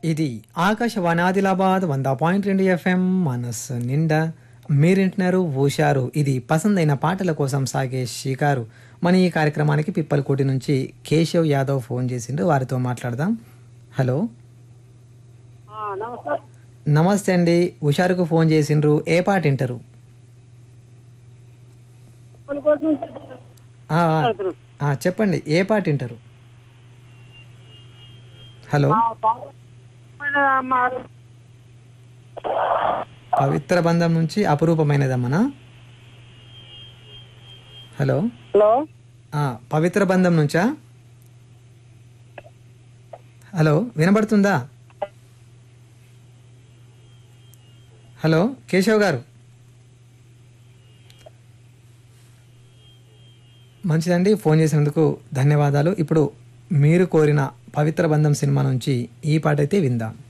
ఇది ఆకాశవాణి ఆదిలాబాద్ వంద పాయింట్ రెండు ఎఫ్ఎం మనస్సు నిండా మీరింటున్నారు ఊషారు ఇది పసందైన పాటల కోసం సాగే షికారు మన ఈ కార్యక్రమానికి పిప్పలకోటి నుంచి కేశవ్ యాదవ్ ఫోన్ చేసిండ్రు వారితో మాట్లాడదాం హలో నమస్తే నమస్తే అండి ఉషారుకు ఫోన్ చేసిండ్రు ఏ పాట వింటారు కొన్ని కోసం ఆ, ఆ, చెప్పండి ఏ పాట వింటారు హలో పవిత్ర బంధం నుంచి అపురూపమైనదమ్మనా హలో హలో ఆ, పవిత్ర బంధం నుంచా హలో వినబడుతుందా హలో కేశవ్ గారు మంచిదండి ఫోన్ చేసినందుకు ధన్యవాదాలు ఇప్పుడు మీరు కోరిన పవిత్ర బంధం సినిమా నుంచి ఈ పాట అయితే విందాం